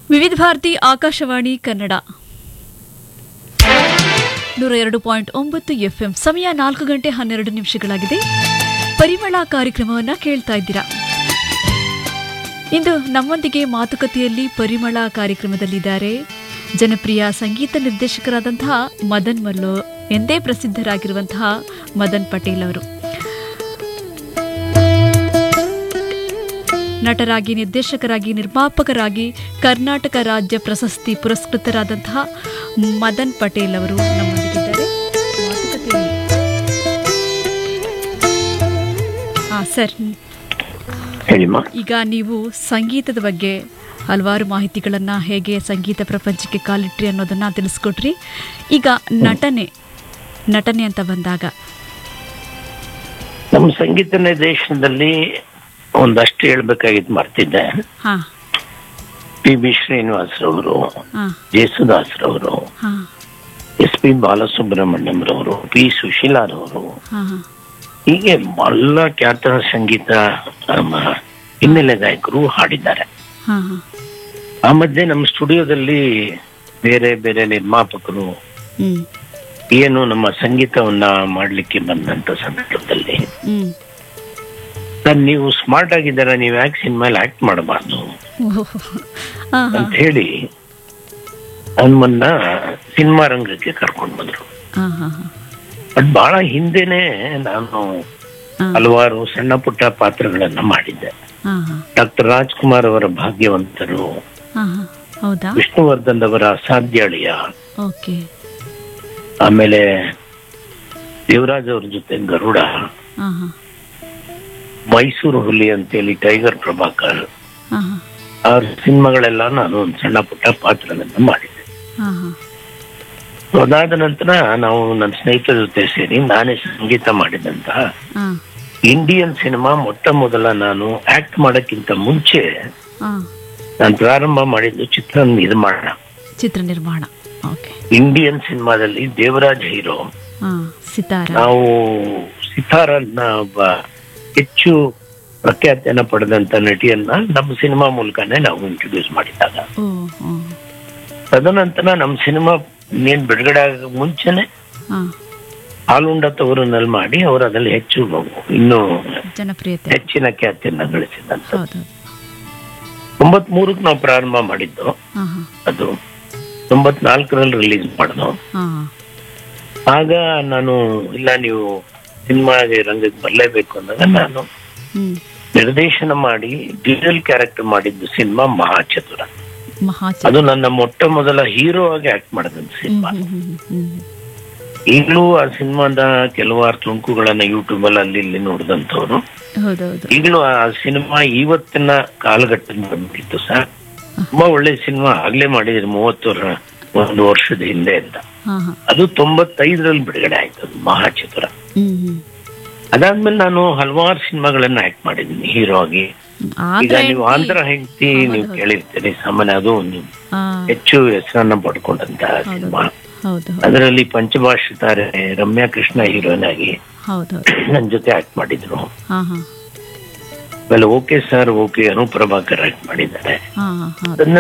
ವಿವಿಧ ಭಾರತಿ ಆಕಾಶವಾಣಿ ಕನ್ನಡ ನೂರ ಎರಡು ಪಾಯಿಂಟ್ ಒಂಬತ್ತು ಎಫ್ಎಂ ಸಮಯ ನಾಲ್ಕು ಗಂಟೆ ಹನ್ನೆರಡು ನಿಮಿಷಗಳಾಗಿದೆ ಪರಿಮಳ ಕಾರ್ಯಕ್ರಮವನ್ನ ಕೇಳ್ತಾ ಇದ್ದೀರಾ ಇಂದು ನಮ್ಮೊಂದಿಗೆ ಮಾತುಕತೆಯಲ್ಲಿ ಪರಿಮಳ ಕಾರ್ಯಕ್ರಮದಲ್ಲಿದ್ದಾರೆ ಜನಪ್ರಿಯ ಸಂಗೀತ ನಿರ್ದೇಶಕರಾದಂತಹ ಮದನ್ ಮಲ್ಲು ಎಂದೇ ಪ್ರಸಿದ್ಧರಾಗಿರುವಂತಹ ಮದನ್ ಪಟೇಲ್ ಅವರು ನಟರಾಗಿ ನಿರ್ದೇಶಕರಾಗಿ ನಿರ್ಮಾಪಕರಾಗಿ ಕರ್ನಾಟಕ ರಾಜ್ಯ ಪ್ರಶಸ್ತಿ ಪುರಸ್ಕೃತರಾದಂತಹ ಮದನ್ ಪಟೇಲ್ ಅವರು ನಮ್ಮೊಂದಿಗಿದ್ದಾರೆ ಮಾತುಕತೆಯಲ್ಲಿ ಆ ಸರ್ ಹೇಳಿಮ್ಮ ಈಗ ನೀವು ಸಂಗೀತದ ಬಗ್ಗೆ ಹಲವಾರು ಮಾಹಿತಿಗಳನ್ನ ಹೇಗೆ ಸಂಗೀತ ಪ್ರಪಂಚಕ್ಕೆ ಕಾಲಿಟ್ರಿ ಅನ್ನೋದನ್ನ ತಿಳಿಸ್ಕೊಟ್ರಿ ಈಗ ನಟನೆ ನಟನೆ ಅಂತ ಬಂದಾಗ ನಮ್ಮ ಸಂಗೀತ ನಿರ್ದೇಶನದಲ್ಲಿ ಒಂದಷ್ಟು ಹೇಳ್ಬೇಕಾಗಿದ್ದು ಮರ್ತಿದ್ದೆ ಹಾ ಪಿ ಬಿ ಶ್ರೀನಿವಾಸರವರು ಹಾ ಜೇಸುದಾಸ್ರವರು ಹಾ ಎಸ್ ಪಿ ಬಾಲಸುಬ್ರಹ್ಮಣ್ಯಂರವರು ಪಿ ಸುಶೀಲಾರವರು ಹಾ ಹಾ ಹೀಗೆ ಎಲ್ಲ ಖ್ಯಾತ ಸಂಗೀತ ನಮ್ಮ ಹಿನ್ನೆಲೆ ಗಾಯಕರು ಹಾಡಿದ್ದಾರೆ ಹಾ ಹಾ ಆ ಮಧ್ಯೆ ನಮ್ಮ ಸ್ಟುಡಿಯೋದಲ್ಲಿ ಬೇರೆ ಬೇರೆ ನಿರ್ಮಾಪಕರು ಹ್ಮ್ ಏನು ನಮ್ಮ ಸಂಗೀತವನ್ನ ಮಾಡ್ಲಿಕ್ಕೆ ಬಂದಂತ ಸಂದರ್ಭದಲ್ಲಿ ಹ್ಮ್ ಸರ್ ನೀವು ಸ್ಮಾರ್ಟ್ ಆಗಿದ್ದೀರಾ ನೀವು ಯಾಕೆ ಸಿನಿಮಾಲಿ ಆಕ್ಟ್ ಮಾಡಬಾರ್ದು ಓಹೋ. ಹಾ ಹಾ ಅಂತ ಹೇಳಿ ನಮ್ಮನ್ನ ಸಿನಿಮಾ ರಂಗಕ್ಕೆ ಕರ್ಕೊಂಡು ಬಂದ್ರು ಹಾ ಹಾ ಹಾ ಬಟ್ ಬಹಳ ಹಿಂದೆನೆ ನಾನು ಹಾ ಹಲವಾರು ಸಣ್ಣ ಪುಟ್ಟ ಪಾತ್ರಗಳನ್ನ ಮಾಡಿದ್ದೆ ಹಾ ಹಾ ಡಾಕ್ಟರ್ ರಾಜ್ಕುಮಾರ್ ಅವರ ಭಾಗ್ಯವಂತರು ಹಾ ಹಾ ಹೌದಾ ವಿಷ್ಣುವರ್ಧನ್ ಅವರ ಅಸಾಧ್ಯಾಳಿಯ ಓಕೆ ಆಮೇಲೆ ದೇವರಾಜ್ ಅವ್ರ ಜೊತೆ ಗರುಡ ಹಾ ಹಾ ಮೈಸೂರು ಹುಲಿ ಅಂತೇಳಿ ಟೈಗರ್ ಪ್ರಭಾಕರ್ ಹಾ ಹಾ ಅವ್ರ ಸಿನಿಮಾಗಳೆಲ್ಲ ನಾನು ಒಂದು ಸಣ್ಣ ಪುಟ್ಟ ಪಾತ್ರಗಳನ್ನ ಮಾಡಿದ್ದೆ ಹಾ ಹಾ So ಅದಾದ ನಂತರ ನಾವು ನನ್ನ ಸ್ನೇಹಿತರ ಜೊತೆ ಸೇರಿ ನಾನೇ ಸಂಗೀತ ಮಾಡಿದಂತ ಹಾ ಇಂಡಿಯನ್ ಸಿನಿಮಾ ಮೊಟ್ಟ ಮೊದಲ ನಾನು ಆಕ್ಟ್ ಮಾಡಕ್ಕಿಂತ ಮುಂಚೆ ಹಾ ನಾನು ಪ್ರಾರಂಭ ಮಾಡಿದ್ದು ಚಿತ್ರ ನಿರ್ಮಾಣ ಚಿತ್ರ ನಿರ್ಮಾಣ ಓಕೆ ಇಂಡಿಯನ್ ಸಿನಿಮಾದಲ್ಲಿ ದೇವರಾಜ್ ಹೀರೋ ಹಾ ಸಿತಾರ ನಾವು ಸಿತಾರನ್ನ ಒಬ್ಬ ಹೆಚ್ಚು ಪ್ರಖ್ಯಾತಿಯನ್ನ ಪಡೆದಂತ ನಟಿಯನ್ನ ನಮ್ಮ ಸಿನಿಮಾ ಮೂಲಕನೇ ನಾವು ಇಂಟ್ರೊಡ್ಯೂಸ್ ಮಾಡಿದಾಗ ಓ ಓ ತದನಂತರ ನಮ್ಮ ಸಿನಿಮಾ ಇನ್ನೇನ್ ಬಿಡುಗಡೆ ಆಗ ಮುಂಚೆನೆ ಹಾ ಹಾಲುಂಡ ತವರಿನಲ್ಲಿ ಮಾಡಿ ಅವರು ಅದ್ರಲ್ಲಿ ಹೆಚ್ಚು ಇನ್ನು ಜನಪ್ರಿಯತೆ ಹೆಚ್ಚಿನ ಖ್ಯಾತಿಯನ್ನ ಗಳಿಸಿದಂತ ಹೌದು ತೊಂಬತ್ ಮೂರಕ್ಕೆ ನಾವು ಪ್ರಾರಂಭ ಮಾಡಿದ್ದು ಹಾ ಹಾ ಅದು ತೊಂಬತ್ನಾಲ್ಕರಲ್ಲಿ ರಿಲೀಸ್ ಮಾಡಿದ್ವು ಹಾ ಆಗ ನಾನು ಇಲ್ಲ ನೀವು ಸಿನಿಮಾ ರಂಗಕ್ಕೆ ಬರಲೇಬೇಕು ಅಂದಾಗ ನಾನು ಹ್ಮ್ ನಿರ್ದೇಶನ ಮಾಡಿ ಡಿಜಿಟಲ್ ಕ್ಯಾರೆಕ್ಟರ್ ಮಾಡಿದ್ದು ಸಿನಿಮಾ ಮಹಾಚತುರ ಮಹಾಚ ಅದು ನನ್ನ ಮೊಟ್ಟ ಮೊದಲ ಹೀರೋ ಆಗಿ ಆಕ್ಟ್ ಮಾಡಿದಂತ ಹ್ಮ್ ಸಿನಿಮಾ ಹ್ಮ್ ಹ್ಮ್ ಹ್ಮ್ ಈಗಲೂ ಆ ಸಿನಿಮಾದ ಕೆಲವಾರು ತುಣುಕುಗಳನ್ನ ಯೂಟ್ಯೂಬ್ ಅಲ್ಲಿ ಅಲ್ಲಿ ಇಲ್ಲಿ ನೋಡಿದಂತವ್ರು ಹೌದೌದು ಈಗಲೂ ಆ ಸಿನಿಮಾ ಇವತ್ತಿನ ಕಾಲಘಟ್ಟದಿಂದ ಬಂದಿತ್ತು ಸರ್ ತುಂಬಾ ಒಳ್ಳೆ ಸಿನಿಮಾ ಆಗ್ಲೇ ಮಾಡಿದ್ರಿ ಮೂವತ್ತು ವರ್- ಒಂದು ವರ್ಷದ ಹಿಂದೆ ಅಂತ ಹಾ ಹಾ ಅದು ತೊಂಬತ್ತೈದರಲ್ಲಿ ಬಿಡುಗಡೆ ಆಯ್ತು ಅದು ಮಹಾಚತುರ ಹ್ಮ್ ಹ್ಮ್ ಅದಾದ್ಮೇಲೆ ನಾನು ಹಲವಾರು ಸಿನಿಮಾಗಳನ್ನ ಆಕ್ಟ್ ಮಾಡಿದ್ದೀನಿ ಹೀರೋ ಆಗಿ ಹ್ಮ್. ಈಗ ಆಂಧ್ರ ನೀವು ಹೆಂಡ್ತಿ- ಆಂಧ್ರ ಹೆಂಡತಿ ನೀವು ಕೇಳಿರ್ತೀರಿ ಸಾಮಾನ್ಯ ಅದು ಒಂದು ಹಾ ಹೆಚ್ಚು ಹೆಸರನ್ನ ಪಡ್ಕೊಂಡಂತ ಸಿನಿಮಾ ಹೌದು ಅದರಲ್ಲಿ ಪಂಚಭಾಷೆ ತಾರೆ ರಮ್ಯಾ ಕೃಷ್ಣ ಹೀರೋಯಿನ್ ಆಗಿ ಹೌದು ನನ್ನ ಜೊತೆ ಆಕ್ಟ್ ಮಾಡಿದ್ರು ಹಾ ಹಾ ಆಮೇಲೆ okay sir okay Anu Prabhakar act ಮಾಡಿದ್ದಾರೆ ಹಾ ಹಾ ಹೌದು ಅದನ್ನ